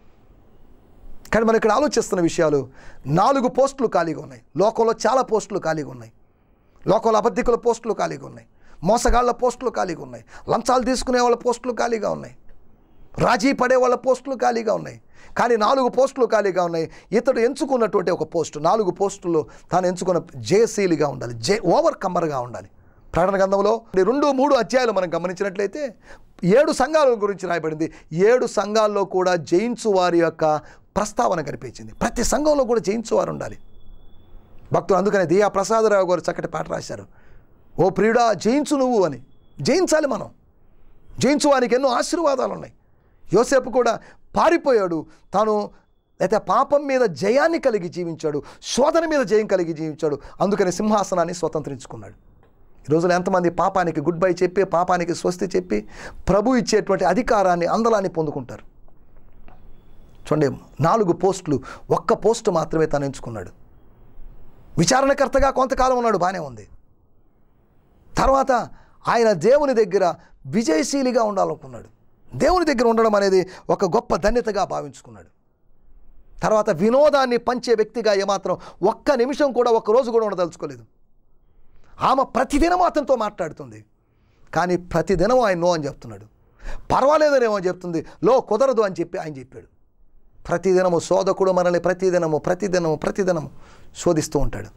కానీ మనం ఇక్కడ ఆలోచిస్తున్న విషయాలు నాలుగు పోస్టులు ఖాళీగా ఉన్నాయి లోకంలో చాలా పోస్టులు ఖాళీగా ఉన్నాయి లోకంలో అబద్ధికుల పోస్టులు ఖాళీగా ఉన్నాయి మోసగాళ్ళ పోస్టులు ఖాళీగా ఉన్నాయి లంచాలు తీసుకునే వాళ్ళ పోస్టులు ఖాళీగా ఉన్నాయి రాజీ పడే వాళ్ళ పోస్టులు ఖాళీగా ఉన్నాయి కానీ నాలుగు పోస్టులు ఖాళీగా ఉన్నాయి ఇతడు ఎంచుకున్నటువంటి ఒక పోస్టు నాలుగు పోస్టుల్లో తాను ఎంచుకున్న జేసీలుగా ఉండాలి జే ఓవర్ కమ్మర్గా ఉండాలి ప్రకటన గ్రంథంలో ఈ రెండు మూడు అధ్యాయాలు మనం గమనించినట్లయితే ఏడు సంఘాల గురించి రాయబడింది ఏడు సంఘాల్లో కూడా జయించు వారి యొక్క ప్రస్తావన కనిపించింది ప్రతి సంఘంలో కూడా జయించు వారు ఉండాలి భక్తులు అందుకనే దియా ప్రసాదరావు గారు చక్కటి పాట రాశారు ఓ ప్రియుడా జయించు నువ్వు అని జయించాలి మనం జయించు వారికి ఎన్నో ఆశీర్వాదాలు ఉన్నాయి యోసేపు కూడా పారిపోయాడు తాను అయితే పాపం మీద జయాన్ని కలిగి జీవించాడు శోధన మీద జయం కలిగి జీవించాడు అందుకని సింహాసనాన్ని స్వతంత్రించుకున్నాడు ఈ రోజున ఎంతమంది పాపానికి గుడ్ బై చెప్పి పాపానికి స్వస్తి చెప్పి ప్రభు ఇచ్చేటువంటి అధికారాన్ని అందలాన్ని పొందుకుంటారు చూడండి నాలుగు పోస్టులు ఒక్క పోస్టు మాత్రమే తను ఎంచుకున్నాడు విచారణకర్తగా కొంతకాలం ఉన్నాడు బాగానే ఉంది తర్వాత ఆయన దేవుని దగ్గర విజయశీలిగా ఉండాలనుకున్నాడు దేవుని దగ్గర ఉండడం అనేది ఒక గొప్ప ధన్యతగా భావించుకున్నాడు తర్వాత వినోదాన్ని పంచే వ్యక్తిగా ఏమాత్రం ఒక్క నిమిషం కూడా ఒక్క రోజు కూడా ఉండదలుచుకోలేదు ఆమె ప్రతిదినం అతనితో మాట్లాడుతుంది కానీ ప్రతిదినం ఆయన నో అని చెప్తున్నాడు పర్వాలేదనేమో అని చెప్తుంది లో కుదరదు అని చెప్పి ఆయన చెప్పాడు ప్రతిదినము శోధకుడు మనల్ని ప్రతిదినము ప్రతిదినము ప్రతిదినము శోధిస్తూ ఉంటాడు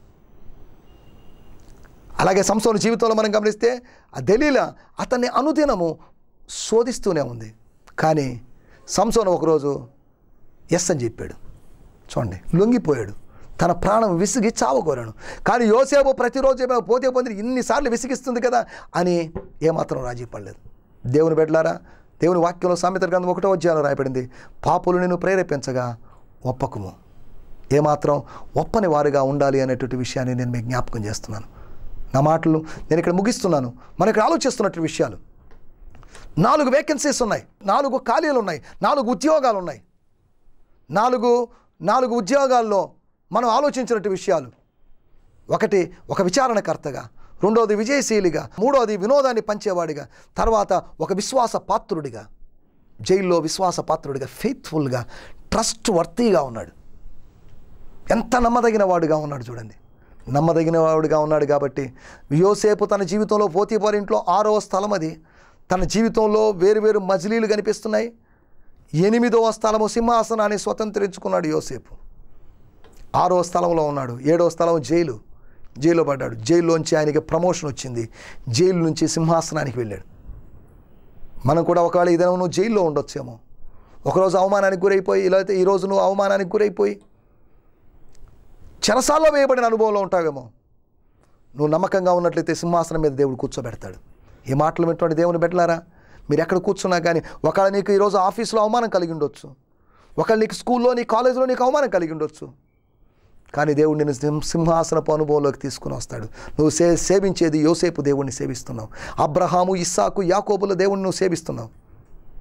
అలాగే సంసోను జీవితంలో మనం గమనిస్తే ఆ దలీల అతన్ని అనుదినము శోధిస్తూనే ఉంది కానీ సంసోను ఒకరోజు ఎస్ అని చెప్పాడు చూడండి లొంగిపోయాడు తన ప్రాణం విసిగి చావకోరాను కానీ యోసేపు ప్రతిరోజు ఏమైనా పోతే పొంది ఇన్నిసార్లు విసిగిస్తుంది కదా అని ఏమాత్రం రాజీ పడలేదు దేవుని బిడ్డలారా దేవుని వాక్యంలో సామెత గ్రంథం ఒకటో అధ్యాయంలో రాయబడింది పాపులు నేను ప్రేరేపించగా ఒప్పకుము ఏమాత్రం ఒప్పని వారుగా ఉండాలి అనేటువంటి విషయాన్ని నేను మీకు జ్ఞాపకం చేస్తున్నాను నా మాటలు నేను ఇక్కడ ముగిస్తున్నాను మనం ఇక్కడ ఆలోచిస్తున్నటువంటి విషయాలు నాలుగు వేకెన్సీస్ ఉన్నాయి నాలుగు ఖాళీలు ఉన్నాయి నాలుగు ఉద్యోగాలు ఉన్నాయి నాలుగు నాలుగు ఉద్యోగాల్లో మనం ఆలోచించినట్టు విషయాలు ఒకటి ఒక విచారణకర్తగా రెండోది విజయశీలిగా మూడోది వినోదాన్ని పంచేవాడిగా తర్వాత ఒక విశ్వాస పాత్రుడిగా జైల్లో విశ్వాస పాత్రుడిగా ఫెయిత్ఫుల్గా ట్రస్ట్ వర్తీగా ఉన్నాడు ఎంత నమ్మదగిన వాడుగా ఉన్నాడు చూడండి నమ్మదగిన వాడుగా ఉన్నాడు కాబట్టి యోసేపు తన జీవితంలో పోతీపారి ఇంట్లో ఆరవ స్థలం అది తన జీవితంలో వేరు వేరు మజిలీలు కనిపిస్తున్నాయి ఎనిమిదవ స్థలము సింహాసనాన్ని స్వతంత్రించుకున్నాడు యోసేపు ఆరో స్థలంలో ఉన్నాడు ఏడవ స్థలం జైలు జైల్లో పడ్డాడు జైల్లోంచి ఆయనకి ప్రమోషన్ వచ్చింది జైలు నుంచి సింహాసనానికి వెళ్ళాడు మనం కూడా ఒకవేళ ఇదేమో నువ్వు జైల్లో ఉండొచ్చేమో ఒకరోజు అవమానానికి గురైపోయి ఇలా అయితే ఈరోజు నువ్వు అవమానానికి గురైపోయి చెరసాల్లో వేయబడిన అనుభవంలో ఉంటావేమో నువ్వు నమ్మకంగా ఉన్నట్లయితే సింహాసనం మీద దేవుడు కూర్చోబెడతాడు ఈ మాటలు వింటున్న దేవుని పెట్టలారా మీరు ఎక్కడ కూర్చున్నా కానీ ఒకవేళ నీకు ఈరోజు ఆఫీస్లో అవమానం కలిగి ఉండొచ్చు ఒకవేళ నీకు స్కూల్లో నీ కాలేజీలో నీకు అవమానం కలిగి ఉండొచ్చు కానీ దేవుడు నేను సింహ- సింహాసనపు అనుభవంలోకి తీసుకుని వస్తాడు నువ్వు సే సేవించేది యోసేపు దేవుణ్ణి సేవిస్తున్నావు అబ్రహాము ఇస్సాకు యాకోబుల దేవుణ్ణి నువ్వు సేవిస్తున్నావు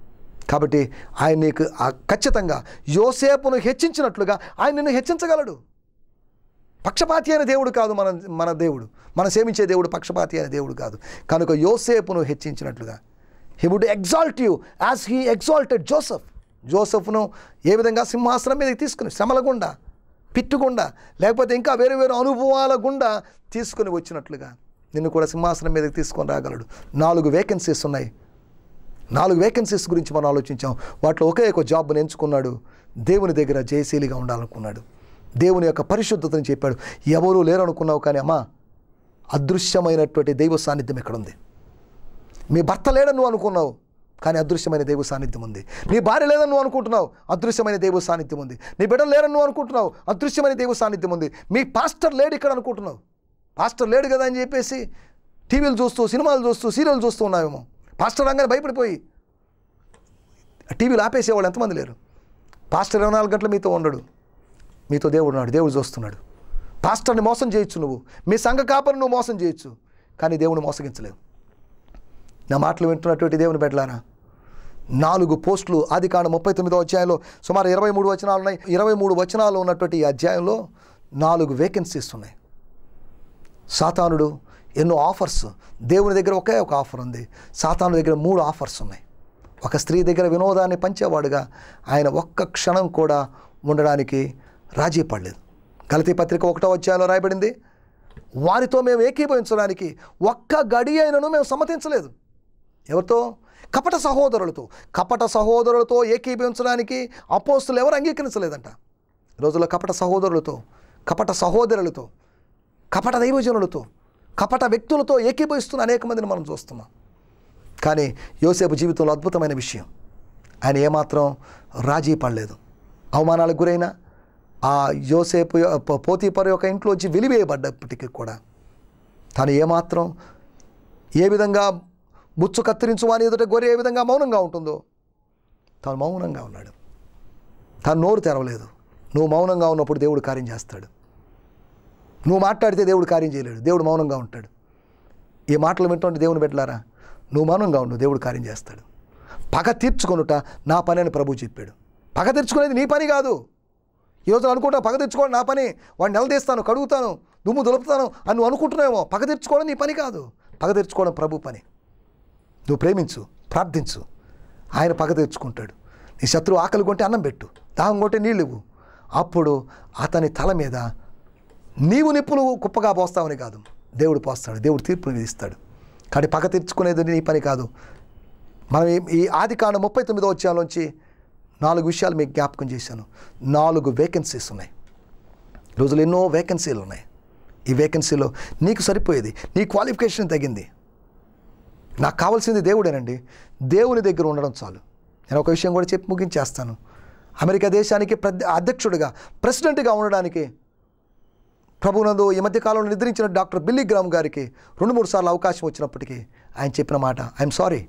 కాబట్టి ఆయన నీకు ఆ ఖచ్చితంగా యోసేపును హెచ్చించినట్లుగా ఆయన నిన్ను హెచ్చించగలడు పక్షపాతి అయిన దేవుడు కాదు మన మన దేవుడు మన సేవించే దేవుడు పక్షపాతి అయిన దేవుడు కాదు కనుక యోసేపును హెచ్చించినట్లుగా he would exalt you as he exalted Joseph జోసఫ్ను ఏ విధంగా సింహాసనం మీదకి తీసుకుని శ్రమల గుండా పిట్టుగుండా లేకపోతే ఇంకా వేరు వేరు అనుభవాల గుండా తీసుకుని వచ్చినట్లుగా నిన్ను కూడా సింహాసనం మీదకి తీసుకొని రాగలడు నాలుగు వేకెన్సీస్ ఉన్నాయి నాలుగు వేకెన్సీస్ గురించి మనం ఆలోచించాం వాటిలో ఒకే ఒక జాబ్ని ఎంచుకున్నాడు దేవుని దగ్గర జయశీలిగా ఉండాలనుకున్నాడు దేవుని యొక్క పరిశుద్ధతని చెప్పాడు ఎవరూ లేరు అనుకున్నావు కానీ అమ్మా అదృశ్యమైనటువంటి దైవ సాన్నిధ్యం ఇక్కడ ఉంది మీ భర్త లేడని నువ్వు అనుకున్నావు కానీ అదృశ్యమైన దైవ సాన్నిధ్యం ఉంది నీ భార్య లేదని నువ్వు అనుకుంటున్నావు అదృశ్యమైన దైవ సాన్నిధ్యం ఉంది నీ బిడ్డలు లేరని నువ్వు అనుకుంటున్నావు అదృశ్యమైన దైవ సాన్నిధ్యం ఉంది మీ పాస్టర్ లేడు ఇక్కడ అనుకుంటున్నావు పాస్టర్ లేడు కదా అని చెప్పేసి టీవీలు చూస్తూ సినిమాలు చూస్తూ సీరియల్ చూస్తూ ఉన్నావేమో పాస్టర్ రంగానే భయపడిపోయి టీవీలు ఆపేసేవాళ్ళు ఎంతమంది లేరు పాస్టర్ ఇరవై నాలుగు గంటలు మీతో ఉండడు మీతో దేవుడు ఉన్నాడు దేవుడు చూస్తున్నాడు పాస్టర్ని మోసం చేయొచ్చు నువ్వు మీ సంఘ కాపరిని నువ్వు మోసం చేయొచ్చు కానీ దేవుని మోసగించలేవు నా మాటలు వింటున్నటువంటి దేవుని బిడ్డలారా నాలుగు పోస్టులు ఆది కాండ ముప్పై తొమ్మిదో అధ్యాయంలో సుమారు ఇరవై మూడు వచనాలు ఉన్నాయి ఇరవై మూడు వచనాలు ఉన్నటువంటి ఈ అధ్యాయంలో నాలుగు వేకెన్సీస్ ఉన్నాయి సాతానుడు ఎన్నో ఆఫర్స్ దేవుని దగ్గర ఒకే ఒక ఆఫర్ ఉంది సాతాను దగ్గర మూడు ఆఫర్స్ ఉన్నాయి ఒక స్త్రీ దగ్గర వినోదాన్ని పంచేవాడుగా ఆయన ఒక్క క్షణం కూడా ఉండడానికి రాజీ పడలేదు గలతీ పత్రిక ఒకటో అధ్యాయంలో రాయబడింది వారితో మేము ఏకీభవించడానికి ఒక్క గడి అయినను మేము సమ్మతించలేదు ఎవరితో కపట సహోదరులతో కపట సహోదరులతో ఏకీభవించడానికి అపోస్తులు ఎవరు అంగీకరించలేదంట ఈ రోజుల్లో కపట సహోదరులతో కపట సహోదరులతో కపట దైవజనులతో కపట వ్యక్తులతో ఏకీభవిస్తున్న అనేక మందిని మనం చూస్తున్నాం కానీ యోసేపు జీవితంలో అద్భుతమైన విషయం ఆయన ఏమాత్రం రాజీ పడలేదు అవమానాలకు గురైన ఆ యోసేపు యొ- పో- పోతీపరు యొక్క ఇంట్లోంచి వెలివేయబడ్డప్పటికీ కూడా తాను ఏమాత్రం ఏ విధంగా బుచ్చు కత్తిరించు అని ఎదుట గొర్రె ఏ విధంగా మౌనంగా ఉంటుందో తాను మౌనంగా ఉన్నాడు తాను నోరు తెరవలేదు నువ్వు మౌనంగా ఉన్నప్పుడు దేవుడు కార్యం చేస్తాడు నువ్వు మాట్లాడితే దేవుడు కార్యం చేయలేడు దేవుడు మౌనంగా ఉంటాడు ఈ మాటలు వింటుంటే దేవుని పెట్టలారా నువ్వు మౌనంగా ఉండు దేవుడు కార్యం చేస్తాడు పగ తీర్చుకొనుట నా పని అని ప్రభు చెప్పాడు పగ తీర్చుకునేది నీ పని కాదు ఈరోజు అనుకుంటా పగ తెచ్చుకోవడం నా పని వాడిని నిలదీస్తాను కడుగుతాను దుమ్ము దులుపుతాను అని నువ్వు అనుకుంటున్నావేమో పగ తెచ్చుకోవడం నీ పని కాదు పగ తెచ్చుకోవడం ప్రభు పని నువ్వు ప్రేమించు ప్రార్థించు ఆయన పగ తెచ్చుకుంటాడు నీ శత్రువు ఆకలి కొంటే అన్నం పెట్టు దాహం కొంటే నీళ్ళు ఇవ్వు అప్పుడు అతని తల మీద నీవు నిప్పులు కుప్పగా పోస్తావని కాదు దేవుడు పోస్తాడు దేవుడు తీర్పును విధిస్తాడు కానీ పగ తెచ్చుకునేది నీ పని కాదు మనం ఈ- ఈ ఆది కాండ ముప్పై తొమ్మిదో వచ్చాలోంచి నాలుగు విషయాలు మీకు జ్ఞాపకం చేశాను నాలుగు వేకెన్సీస్ ఉన్నాయి ఈ రోజులు ఎన్నో వేకెన్సీలు ఉన్నాయి ఈ వేకెన్సీలో నీకు సరిపోయేది నీ క్వాలిఫికేషన్ తగింది నాకు కావాల్సింది దేవుడేనండి దేవుని దగ్గర ఉండడం చాలు నేను ఒక విషయం కూడా చెప్పి ముగించేస్తాను అమెరికా దేశానికి ప్రధ అధ్యక్షుడిగా ప్రెసిడెంట్గా ఉండడానికి ప్రభునందు ఈ మధ్య కాలంలో నిద్రించిన డాక్టర్ బిల్లీ గ్రామ్ గారికి రెండు మూడు సార్లు అవకాశం వచ్చినప్పటికీ ఆయన చెప్పిన మాట ఐఎమ్ సారీ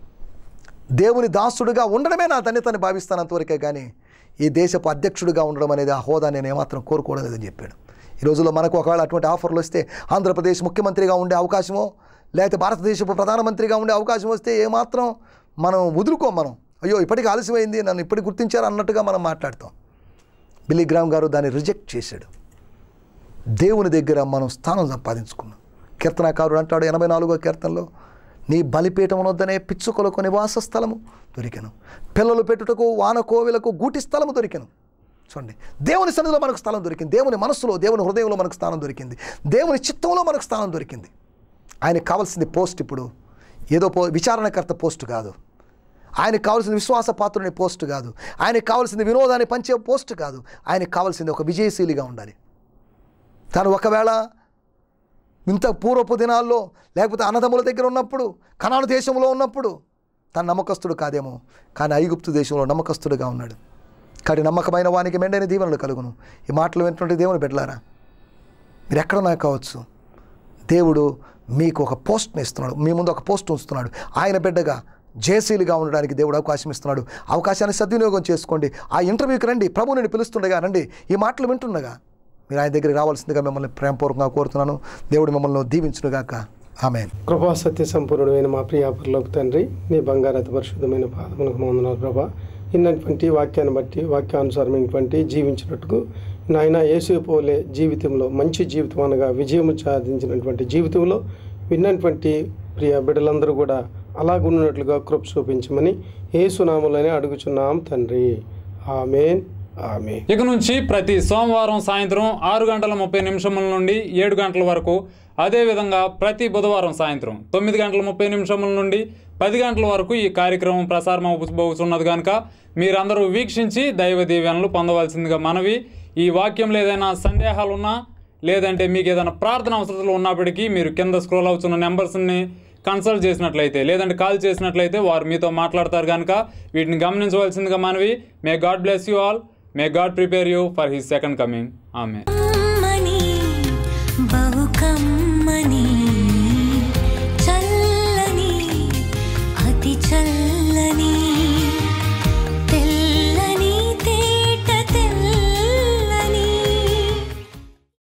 దేవుని దాసుడుగా ఉండడమే నా ధన్యతని భావిస్తాను అంతవరకే కానీ ఈ దేశపు అధ్యక్షుడిగా ఉండడం అనేది ఆ హోదా నేను ఏమాత్రం కోరుకోవడం లేదని చెప్పాడు ఈ రోజుల్లో మనకు ఒకవేళ అటువంటి ఆఫర్లు వస్తే ఆంధ్రప్రదేశ్ ముఖ్యమంత్రిగా ఉండే అవకాశమో లేకపోతే భారతదేశపు ప్రధానమంత్రిగా ఉండే అవకాశం వస్తే ఏమాత్రం మనం వదులుకోం మనం అయ్యో ఇప్పటికి ఆలస్యమైంది నన్ను ఇప్పటికి గుర్తించారు అన్నట్టుగా మనం మాట్లాడతాం బిల్లీ గ్రామ్ గారు దాన్ని రిజెక్ట్ చేశాడు దేవుని దగ్గర మనం స్థానం సంపాదించుకున్నాం కీర్తనాకారుడు అంటాడు ఎనభై నాలుగో కీర్తనలో నీ బలిపీఠం వద్దనే పిచ్చుకొలకు నివాస స్థలము దొరికెను పిల్లలు పెట్టుటకు వాన కోవిలకు గూటి స్థలము దొరికెను చూడండి దేవుని సన్నిధిలో మనకు స్థలం దొరికింది దేవుని మనస్సులో దేవుని హృదయంలో మనకు స్థానం దొరికింది దేవుని చిత్తంలో మనకు స్థానం దొరికింది ఆయనకు కావాల్సింది పోస్ట్ ఇప్పుడు ఏదో పో విచారణకర్త పోస్ట్ కాదు ఆయనకు కావాల్సింది విశ్వాస పాత్రుని పోస్ట్ కాదు ఆయనకు కావాల్సింది వినోదాన్ని పంచే పోస్ట్ కాదు ఆయనకు కావాల్సింది ఒక విజయశీలిగా ఉండాలి తను ఒకవేళ ఇంత పూర్వపు దినాల్లో లేకపోతే అన్నదమ్ముల దగ్గర ఉన్నప్పుడు కనాను దేశంలో ఉన్నప్పుడు తన నమ్మకస్తుడు కాదేమో కానీ ఐగుప్తు దేశంలో నమ్మకస్తుడుగా ఉన్నాడు కానీ నమ్మకమైన వానికి మెండైన దీవెనలు కలుగును ఈ మాటలు వింటుంటే దేవుని బిడ్డలారా మీరు ఎక్కడున్నా కావచ్చు దేవుడు మీకు ఒక పోస్ట్ని ఇస్తున్నాడు మీ ముందు ఒక పోస్ట్ ఉంచుతున్నాడు ఆయన బిడ్డగా జేసీలుగా ఉండడానికి దేవుడు అవకాశం ఇస్తున్నాడు అవకాశాన్ని సద్వినియోగం చేసుకోండి ఆ ఇంటర్వ్యూకి రండి ప్రభు నేను పిలుస్తుండగా రండి ఈ మాటలు వింటుండగా మీరు ఆయన దగ్గరికి రావాల్సిందిగా మిమ్మల్ని ప్రేమపూర్వకంగా కోరుతున్నాను దేవుడు మిమ్మల్ని దీవించునుగాక ఆమెన్ కృపా సత్య సంపూర్ణమైన మా ప్రియ పరలోక తండ్రి నీ బంగారత పరిశుద్ధమైన పాదములకు వందనాలు ప్రభా ఇన్నటువంటి వాక్యాన్ని బట్టి వాక్యానుసారమైనటువంటి జీవించినట్టుకు నాయన యేసు పోలే జీవితంలో మంచి జీవితం అనగా విజయం సాధించినటువంటి జీవితంలో విన్నటువంటి ప్రియ బిడ్డలందరూ కూడా అలాగున్నట్లుగా కృప చూపించమని ఏసునాములనే అడుగుచున్నాం తండ్రి ఆమెన్ ఆమెన్ ఇక నుంచి ప్రతి సోమవారం సాయంత్రం ఆరు గంటల ముప్పై నిమిషముల నుండి ఏడు గంటల వరకు అదేవిధంగా ప్రతి బుధవారం సాయంత్రం తొమ్మిది గంటల ముప్పై నిమిషముల నుండి పది గంటల వరకు ఈ కార్యక్రమం ప్రసారం అవబోతున్నది కనుక మీరందరూ వీక్షించి దైవ దీవెనలు పొందవలసిందిగా మనవి ఈ వాక్యంలో ఏదైనా సందేహాలు ఉన్నా లేదంటే మీకు ఏదైనా ప్రార్థన అవసరాలు ఉన్నప్పటికీ మీరు కింద స్క్రోల్ అవుతున్న నెంబర్స్ని కన్సల్ట్ చేసినట్లయితే లేదంటే కాల్ చేసినట్లయితే వారు మీతో మాట్లాడతారు కనుక వీటిని గమనించవలసిందిగా మనవి may God bless you all may God prepare you for his second coming ఆమె